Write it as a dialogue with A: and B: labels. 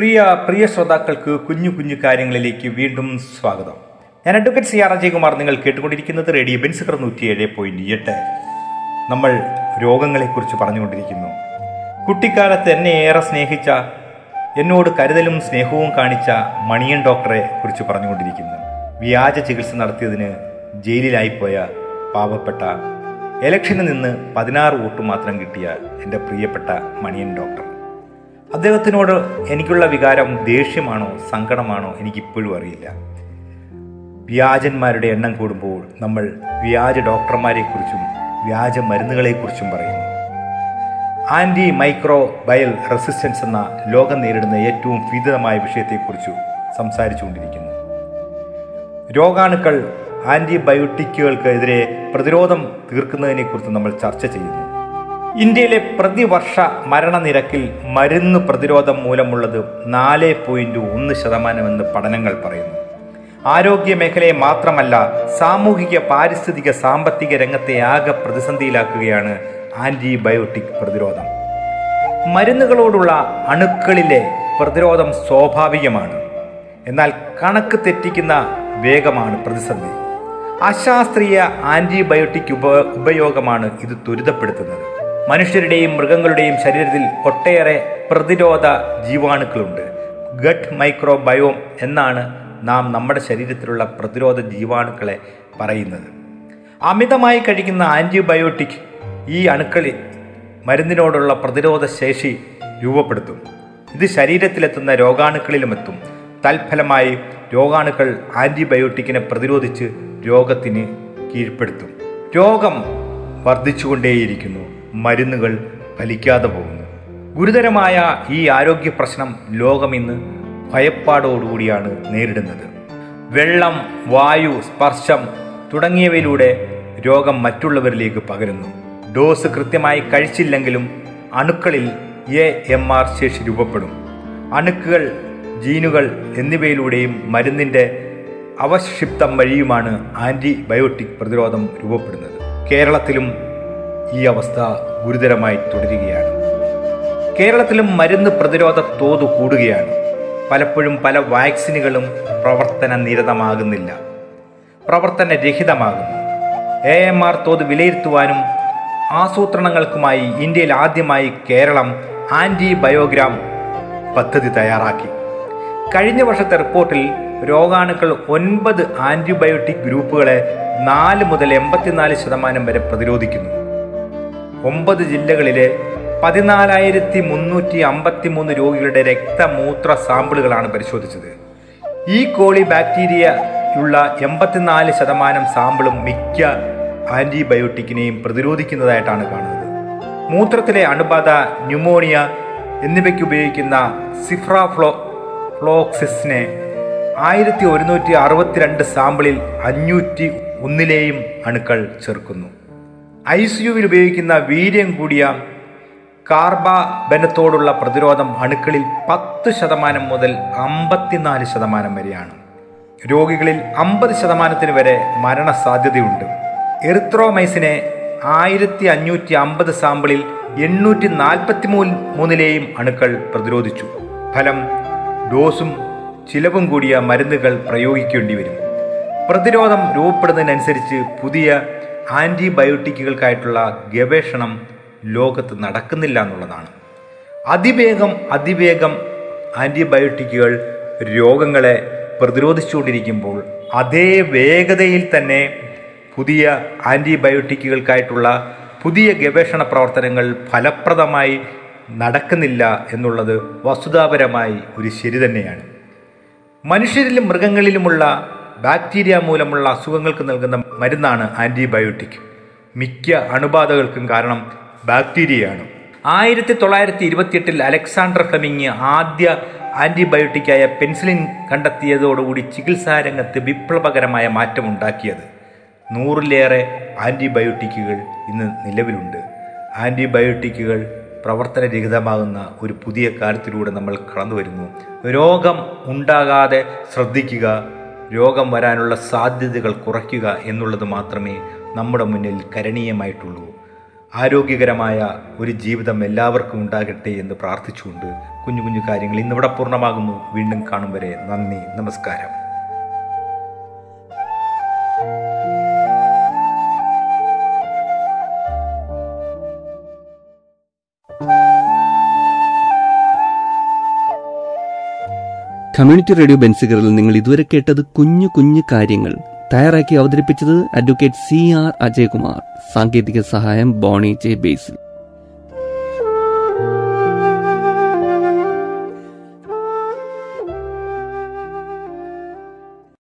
A: പ്രിയ പ്രിയ ശ്രോതാക്കൾക്ക് കുഞ്ഞു കുഞ്ഞു കാര്യങ്ങളിലേക്ക് വീണ്ടും സ്വാഗതം ഞാൻ അഡ്വക്കേറ്റ് സി ആർ അജയകുമാർ നിങ്ങൾ കേട്ടുകൊണ്ടിരിക്കുന്നത് റേഡിയോ ബെൻസിക്കർ നൂറ്റിയേഴ് പോയിന്റ് എട്ട് നമ്മൾ രോഗങ്ങളെക്കുറിച്ച് പറഞ്ഞുകൊണ്ടിരിക്കുന്നു കുട്ടിക്കാലത്ത് എന്നെ ഏറെ സ്നേഹിച്ച എന്നോട് കരുതലും സ്നേഹവും കാണിച്ച മണിയൻ ഡോക്ടറെ കുറിച്ച് പറഞ്ഞുകൊണ്ടിരിക്കുന്നു വ്യാജ ചികിത്സ നടത്തിയതിന് ജയിലിലായിപ്പോയ പാവപ്പെട്ട ഇലക്ഷനിൽ നിന്ന് പതിനാറ് വോട്ട് മാത്രം കിട്ടിയ എൻ്റെ പ്രിയപ്പെട്ട മണിയൻ ഡോക്ടർ അദ്ദേഹത്തിനോട് എനിക്കുള്ള വികാരം ദേഷ്യമാണോ സങ്കടമാണോ എനിക്കിപ്പോഴും അറിയില്ല വ്യാജന്മാരുടെ എണ്ണം കൂടുമ്പോൾ നമ്മൾ വ്യാജ ഡോക്ടർമാരെക്കുറിച്ചും വ്യാജ മരുന്നുകളെക്കുറിച്ചും പറയുന്നു ആന്റി മൈക്രോ ബയൽ റെസിസ്റ്റൻസ് എന്ന ലോകം നേരിടുന്ന ഏറ്റവും വിദിതമായ വിഷയത്തെക്കുറിച്ച് സംസാരിച്ചുകൊണ്ടിരിക്കുന്നു രോഗാണുക്കൾ ആന്റിബയോട്ടിക്കുകൾക്കെതിരെ പ്രതിരോധം തീർക്കുന്നതിനെക്കുറിച്ച് നമ്മൾ ചർച്ച ചെയ്യുന്നു ഇന്ത്യയിലെ പ്രതിവർഷ മരണനിരക്കിൽ മരുന്ന് പ്രതിരോധം മൂലമുള്ളത് നാല് പോയിന്റ് ഒന്ന് ശതമാനമെന്ന് പഠനങ്ങൾ പറയുന്നു ആരോഗ്യ മേഖലയെ മാത്രമല്ല സാമൂഹിക പാരിസ്ഥിതിക സാമ്പത്തിക രംഗത്തെ ആകെ പ്രതിസന്ധിയിലാക്കുകയാണ് ആന്റിബയോട്ടിക് പ്രതിരോധം മരുന്നുകളോടുള്ള അണുക്കളിലെ പ്രതിരോധം സ്വാഭാവികമാണ് എന്നാൽ കണക്ക് തെറ്റിക്കുന്ന വേഗമാണ് പ്രതിസന്ധി അശാസ്ത്രീയ ആന്റിബയോട്ടിക് ഉപ ഉപയോഗമാണ് ഇത് ത്വരിതപ്പെടുത്തുന്നത് മനുഷ്യരുടെയും മൃഗങ്ങളുടെയും ശരീരത്തിൽ ഒട്ടേറെ പ്രതിരോധ ജീവാണുക്കളുണ്ട് ഗട്ട് മൈക്രോബയോം എന്നാണ് നാം നമ്മുടെ ശരീരത്തിലുള്ള പ്രതിരോധ ജീവാണുക്കളെ പറയുന്നത് അമിതമായി കഴിക്കുന്ന ആന്റിബയോട്ടിക് ഈ അണുക്കളിൽ മരുന്നിനോടുള്ള പ്രതിരോധ ശേഷി രൂപപ്പെടുത്തും ഇത് ശരീരത്തിലെത്തുന്ന രോഗാണുക്കളിലുമെത്തും തൽഫലമായി രോഗാണുക്കൾ ആന്റിബയോട്ടിക്കിനെ പ്രതിരോധിച്ച് രോഗത്തിന് കീഴ്പ്പെടുത്തും രോഗം വർദ്ധിച്ചുകൊണ്ടേയിരിക്കുന്നു മരുന്നുകൾ ഫലിക്കാതെ പോകുന്നു ഗുരുതരമായ ഈ ആരോഗ്യ പ്രശ്നം ലോകം ഇന്ന് ഭയപ്പാടോടുകൂടിയാണ് നേരിടുന്നത് വെള്ളം വായു സ്പർശം തുടങ്ങിയവയിലൂടെ രോഗം മറ്റുള്ളവരിലേക്ക് പകരുന്നു ഡോസ് കൃത്യമായി കഴിച്ചില്ലെങ്കിലും അണുക്കളിൽ എ എം ആർ ശേഷി രൂപപ്പെടും അണുക്കൾ ജീനുകൾ എന്നിവയിലൂടെയും മരുന്നിന്റെ അവക്ഷിപ്തം വഴിയുമാണ് ആന്റിബയോട്ടിക് പ്രതിരോധം രൂപപ്പെടുന്നത് കേരളത്തിലും ഈ അവസ്ഥ ഗുരുതരമായി തുടരുകയാണ് കേരളത്തിലും മരുന്ന് പ്രതിരോധ തോത് കൂടുകയാണ് പലപ്പോഴും പല വാക്സിനുകളും പ്രവർത്തന നിരതമാകുന്നില്ല പ്രവർത്തനരഹിതമാകുന്നു എ എം ആർ തോത് വിലയിരുത്തുവാനും ആസൂത്രണങ്ങൾക്കുമായി ഇന്ത്യയിൽ ആദ്യമായി കേരളം ആന്റിബയോഗ്രാം പദ്ധതി തയ്യാറാക്കി കഴിഞ്ഞ വർഷത്തെ റിപ്പോർട്ടിൽ രോഗാണുക്കൾ ഒൻപത് ആന്റിബയോട്ടിക് ഗ്രൂപ്പുകളെ നാല് മുതൽ എൺപത്തിനാല് ശതമാനം വരെ പ്രതിരോധിക്കുന്നു ഒമ്പത് ജില്ലകളിലെ പതിനാലായിരത്തി മുന്നൂറ്റി അമ്പത്തി മൂന്ന് രോഗികളുടെ രക്തമൂത്ര സാമ്പിളുകളാണ് പരിശോധിച്ചത് ഈ കോളി ബാക്ടീരിയ ഉള്ള എൺപത്തിനാല് ശതമാനം സാമ്പിളും മിക്ക ആന്റിബയോട്ടിക്കിനെയും പ്രതിരോധിക്കുന്നതായിട്ടാണ് കാണുന്നത് മൂത്രത്തിലെ അണുബാധ ന്യൂമോണിയ എന്നിവയ്ക്ക് ഉപയോഗിക്കുന്ന സിഫ്രാഫ്ലോ ഫ്ലോക്സിസിനെ ആയിരത്തി ഒരുന്നൂറ്റി അറുപത്തിരണ്ട് സാമ്പിളിൽ അഞ്ഞൂറ്റി ഒന്നിലെയും അണുക്കൾ ചേർക്കുന്നു ഐ സിയുവിൽ ഉപയോഗിക്കുന്ന വീര്യം കൂടിയ കാർബാബനത്തോടുള്ള പ്രതിരോധം അണുക്കളിൽ പത്ത് ശതമാനം മുതൽ അമ്പത്തിനാല് ശതമാനം വരെയാണ് രോഗികളിൽ അമ്പത് ശതമാനത്തിന് വരെ മരണസാധ്യതയുണ്ട് എറിത്രോമൈസിനെ ആയിരത്തി അഞ്ഞൂറ്റി അമ്പത് സാമ്പിളിൽ എണ്ണൂറ്റി നാൽപ്പത്തി മൂന്നിലെയും അണുക്കൾ പ്രതിരോധിച്ചു ഫലം ഡോസും ചിലവും കൂടിയ മരുന്നുകൾ പ്രയോഗിക്കേണ്ടി വരും പ്രതിരോധം രൂപപ്പെടുന്നതിനനുസരിച്ച് പുതിയ ആന്റിബയോട്ടിക്കുകൾക്കായിട്ടുള്ള ഗവേഷണം ലോകത്ത് നടക്കുന്നില്ല എന്നുള്ളതാണ് അതിവേഗം അതിവേഗം ആന്റിബയോട്ടിക്കുകൾ രോഗങ്ങളെ പ്രതിരോധിച്ചുകൊണ്ടിരിക്കുമ്പോൾ അതേ വേഗതയിൽ തന്നെ പുതിയ ആന്റിബയോട്ടിക്കുകൾക്കായിട്ടുള്ള പുതിയ ഗവേഷണ പ്രവർത്തനങ്ങൾ ഫലപ്രദമായി നടക്കുന്നില്ല എന്നുള്ളത് വസ്തുതാപരമായി ഒരു ശരി തന്നെയാണ് മനുഷ്യരിലും മൃഗങ്ങളിലുമുള്ള ബാക്ടീരിയ മൂലമുള്ള അസുഖങ്ങൾക്ക് നൽകുന്ന മരുന്നാണ് ആന്റിബയോട്ടിക് മിക്ക അണുബാധകൾക്കും കാരണം ബാക്ടീരിയയാണ് ആയിരത്തി തൊള്ളായിരത്തി ഇരുപത്തിയെട്ടിൽ അലക്സാണ്ടർ ഫ്ലെമിങ് ആദ്യ ആന്റിബയോട്ടിക്കായ പെൻസിലിൻ കണ്ടെത്തിയതോടുകൂടി ചികിത്സാ രംഗത്ത് വിപ്ലവകരമായ മാറ്റമുണ്ടാക്കിയത് നൂറിലേറെ ആന്റിബയോട്ടിക്കുകൾ ഇന്ന് നിലവിലുണ്ട് ആന്റിബയോട്ടിക്കുകൾ പ്രവർത്തനരഹിതമാകുന്ന ഒരു പുതിയ കാലത്തിലൂടെ നമ്മൾ കടന്നു വരുന്നു രോഗം ഉണ്ടാകാതെ ശ്രദ്ധിക്കുക രോഗം വരാനുള്ള സാധ്യതകൾ കുറയ്ക്കുക എന്നുള്ളത് മാത്രമേ നമ്മുടെ മുന്നിൽ കരണീയമായിട്ടുള്ളൂ ആരോഗ്യകരമായ ഒരു ജീവിതം എല്ലാവർക്കും ഉണ്ടാകട്ടെ എന്ന് പ്രാർത്ഥിച്ചുകൊണ്ട് കുഞ്ഞു കുഞ്ഞു കാര്യങ്ങൾ ഇന്നിവിടെ പൂർണ്ണമാകുന്നു വീണ്ടും കാണും വരെ നന്ദി നമസ്കാരം
B: കമ്മ്യൂണിറ്റി റേഡിയോ ബെൻസിഗറിൽ നിങ്ങൾ ഇതുവരെ കേട്ടത് കുഞ്ഞു കുഞ്ഞു കാര്യങ്ങൾ തയ്യാറാക്കി അവതരിപ്പിച്ചത് അഡ്വക്കേറ്റ് സി ആർ അജയകുമാർ സാങ്കേതിക സഹായം ബോണി ജെ ബേസിൽ